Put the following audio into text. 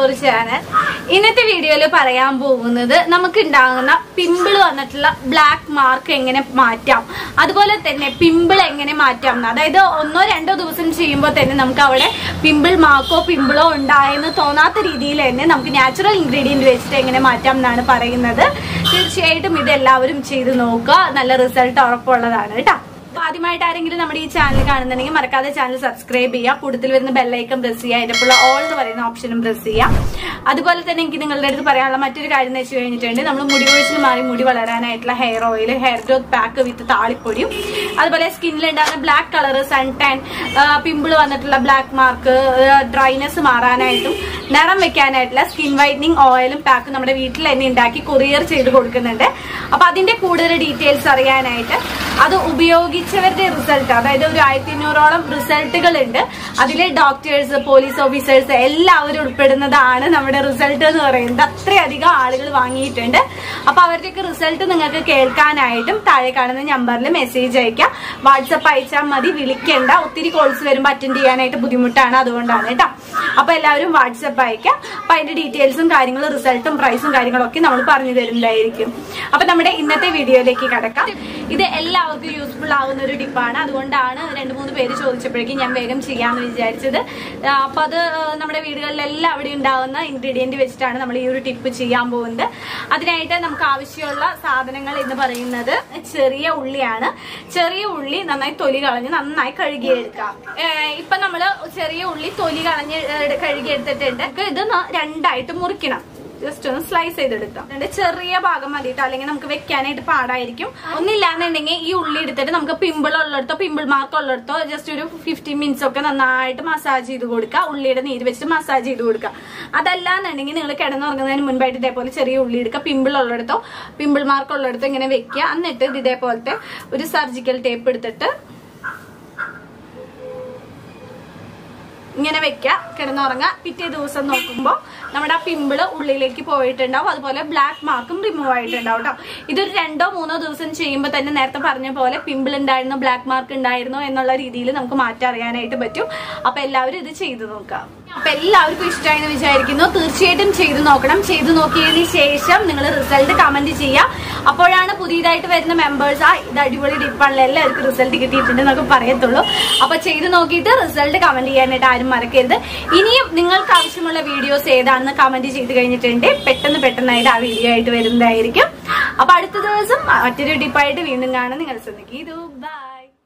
your channel ഇന്നത്തെ വീഡിയോയിൽ പറയാൻ പോകുന്നത് നമുക്ക് ഉണ്ടാകുന്ന പിമ്പിൾ വന്നിട്ടുള്ള ബ്ലാക്ക് മാർക്ക് എങ്ങനെ മാറ്റാം അതുപോലെ തന്നെ പിമ്പിൾ എങ്ങനെ മാറ്റാം എന്ന് അതായത് ഒന്നോ രണ്ടോ ദിവസം ചെയ്യുമ്പോൾ തന്നെ നമുക്ക് അവിടെ പിമ്പിൾ മാർക്കോ പിമ്പിളോ ഉണ്ടായെന്ന് തോന്നാത്ത രീതിയിൽ തന്നെ നമുക്ക് നാച്ചുറൽ ഇൻഗ്രീഡിയന്റ് വെച്ചിട്ട് എങ്ങനെ മാറ്റാം എന്നാണ് പറയുന്നത് തീർച്ചയായിട്ടും ഇത് എല്ലാവരും ചെയ്ത് നോക്കുക നല്ല റിസൾട്ട് ഉറപ്പുള്ളതാണ് കേട്ടോ അപ്പൊ ആദ്യമായിട്ട് ആരെങ്കിലും നമ്മുടെ ഈ ചാനൽ കാണുന്നുണ്ടെങ്കിൽ മറക്കാതെ ചാനൽ സബ്സ്ക്രൈബ് ചെയ്യുക കൂടുതൽ വരുന്ന ബെല്ലൈക്കൺ പ്രസ് ചെയ്യുക അതിന്റെ ഉള്ള ഓൾ എന്ന് പറയുന്ന ഓപ്ഷനും പ്രസ് ചെയ്യുക അതുപോലെ തന്നെ എനിക്ക് നിങ്ങളുടെ അടുത്ത് പറയാനുള്ള മറ്റൊരു കാര്യം എന്ന് വെച്ച് കഴിഞ്ഞിട്ടുണ്ട് നമ്മൾ മുടി കൊഴിച്ചിൽ മാറി മുടി വളരാനായിട്ടുള്ള hair oil hair growth pack with താളിപ്പൊടിയും അതുപോലെ സ്കിന്നിൽ ഉണ്ടാകുന്ന black colour sun tan pimple വന്നിട്ടുള്ള ബ്ലാക്ക് മാർക്ക് ഡ്രൈനെസ് മാറാനായിട്ടും നിറം വെക്കാനായിട്ടുള്ള സ്കിൻ വൈറ്റനിങ് ഓയിലും പാക്കും നമ്മുടെ വീട്ടിൽ തന്നെ ഉണ്ടാക്കി കൊറിയർ ചെയ്ത് കൊടുക്കുന്നുണ്ട് അപ്പൊ അതിന്റെ കൂടുതൽ ഡീറ്റെയിൽസ് അറിയാനായിട്ട് അത് ഉപയോഗിച്ചവരുടെ റിസൾട്ട് അതായത് ഒരു ആയിരത്തി അഞ്ഞൂറോളം റിസൾട്ടുകൾ ഉണ്ട് അതിലെ ഡോക്ടേഴ്സ് പോലീസ് ഓഫീസേഴ്സ് എല്ലാവരും ഉൾപ്പെടുന്നതാണ് നമ്മുടെ റിസൾട്ട് എന്ന് പറയുന്നത് അത്രയധികം ആളുകൾ വാങ്ങിയിട്ടുണ്ട് അപ്പൊ അവരുടെയൊക്കെ റിസൾട്ട് നിങ്ങൾക്ക് കേൾക്കാനായിട്ടും താഴെ കാണുന്ന നമ്പറിൽ മെസ്സേജ് അയക്കാം വാട്സപ്പ് അയച്ചാൽ മതി വിളിക്കേണ്ട ഒത്തിരി കോൾസ് വരുമ്പോൾ അറ്റൻഡ് ചെയ്യാനായിട്ട് ബുദ്ധിമുട്ടാണ് അതുകൊണ്ടാണ് കേട്ടോ അപ്പൊ എല്ലാവരും വാട്സപ്പ് അയക്കാം അപ്പൊ അതിന്റെ ഡീറ്റെയിൽസും കാര്യങ്ങളും റിസൾട്ടും പ്രൈസും കാര്യങ്ങളൊക്കെ നമ്മൾ പറഞ്ഞു തരുന്നതായിരിക്കും അപ്പൊ നമ്മുടെ ഇന്നത്തെ വീഡിയോയിലേക്ക് കടക്കാം ഇത് എല്ലാവർക്കും യൂസ്ഫുൾ ആവുന്ന ഒരു ടിപ്പാണ് അതുകൊണ്ടാണ് രണ്ട് മൂന്ന് പേര് ചോദിച്ചപ്പോഴേക്കും ഞാൻ വേഗം ചെയ്യാമെന്ന് വിചാരിച്ചത് ആ, അപ്പൊ അത് ആ, നമ്മുടെ വീടുകളിൽ എല്ലാവിടെയും ഉണ്ടാവുന്ന ഇൻഗ്രീഡിയന്റ് വെച്ചിട്ടാണ് നമ്മൾ ഈ ഒരു ടിപ്പ് ചെയ്യാൻ പോകുന്നത് അതിനായിട്ട് നമുക്ക് ആവശ്യമുള്ള സാധനങ്ങൾ എന്ന് പറയുന്നത് ചെറിയ ഉള്ളിയാണ് ചെറിയ ഉള്ളി നന്നായി തൊലി കളഞ്ഞ് നന്നായി കഴുകിയെടുക്കാം ഏഹ് ഇപ്പൊ നമ്മള് ചെറിയ ഉള്ളി തൊലി കളഞ്ഞ് ഏഹ് കഴുകിയെടുത്തിട്ടുണ്ട് നമുക്ക് ഇത് ന- രണ്ടായിട്ട് മുറിക്കണം ജസ്റ്റ് ഒന്ന് സ്ലൈസ് ചെയ്തെടുക്കാം അതിന്റെ ചെറിയ ഭാഗം മതിട്ടോ അല്ലെങ്കിൽ നമുക്ക് വെക്കാനായിട്ട് പാടായിരിക്കും ഒന്നില്ലാന്നുണ്ടെങ്കിൽ ഈ ഉള്ളി എടുത്തിട്ട് നമുക്ക് പിമ്പിൾ ഉള്ളിടത്തോ പിമ്പിൾ മാർക്ക് ഉള്ളിടത്തോ ജസ്റ്റ് ഒരു ഫിഫ്റ്റീൻ മിനിറ്റ്സ് ഒക്കെ നന്നായിട്ട് മസാജ് ചെയ്ത് കൊടുക്കുക ഉള്ളിയുടെ നീര് വെച്ചിട്ട് മസാജ് ചെയ്ത് കൊടുക്കുക അതല്ലാന്നുണ്ടെങ്കിൽ നിങ്ങൾ കിടന്നുറങ്ങുന്നതിന് മുൻപായിട്ട് ഇതേപോലെ ചെറിയ ഉള്ളി എടുക്കുക പിമ്പിൾ ഉള്ളിടത്തോ പിമ്പിൾ മാർക്ക് ഉള്ളിടത്തോ ഇങ്ങനെ വെക്കുക എന്നിട്ട് ഇത് ഇതേപോലത്തെ ഒരു സർജിക്കൽ ടേപ്പ് എടുത്തിട്ട് ഇങ്ങനെ വെക്കുക കിടന്നുറങ്ങുക പിറ്റേ ദിവസം നോക്കുമ്പോൾ നമ്മുടെ ആ പിമ്പിള് ഉള്ളിലേക്ക് പോയിട്ടുണ്ടാവും അതുപോലെ ബ്ലാക്ക് മാർക്കും റിമൂവ് ആയിട്ടുണ്ടാവും കേട്ടോ ഇതൊരു രണ്ടോ മൂന്നോ ദിവസം ചെയ്യുമ്പോൾ തന്നെ നേരത്തെ പറഞ്ഞ പോലെ പിമ്പിൾ ഉണ്ടായിരുന്നു ബ്ലാക്ക് മാർക്ക് ഉണ്ടായിരുന്നു എന്നുള്ള രീതിയിൽ നമുക്ക് മാറ്റം അറിയാനായിട്ട് പറ്റും അപ്പൊ എല്ലാവരും ഇത് ചെയ്തു നോക്കാം അപ്പൊ എല്ലാവർക്കും ഇഷ്ടമായി എന്ന് വിചാരിക്കുന്നു തീർച്ചയായിട്ടും ചെയ്തു നോക്കണം ചെയ്തു നോക്കിയതിന് ശേഷം നിങ്ങൾ റിസൾട്ട് കമന്റ് ചെയ്യാം അപ്പോഴാണ് പുതിയതായിട്ട് വരുന്ന മെമ്പേഴ്സ് ആ ഇത് അടിപൊളി ഡിപ്പാണല്ലോ എല്ലാവർക്കും റിസൾട്ട് കിട്ടിയിട്ടുണ്ട് എന്നൊക്കെ പറയത്തുള്ളൂ അപ്പൊ ചെയ്തു നോക്കിയിട്ട് റിസൾട്ട് കമന്റ് ചെയ്യാനായിട്ട് ആരും മറക്കരുത് ഇനിയും നിങ്ങൾക്ക് ആവശ്യമുള്ള വീഡിയോസ് ഏതാണെന്ന് കമന്റ് ചെയ്ത് കഴിഞ്ഞിട്ടുണ്ട് പെട്ടെന്ന് പെട്ടെന്നായിട്ട് ആ വീഡിയോ ആയിട്ട് വരുന്നതായിരിക്കും അപ്പൊ അടുത്ത ദിവസം മറ്റൊരു ഡിപ്പായിട്ട് വീണ്ടും കാണാൻ നിങ്ങൾ ശ്രദ്ധിക്കും ഇത് ബൈ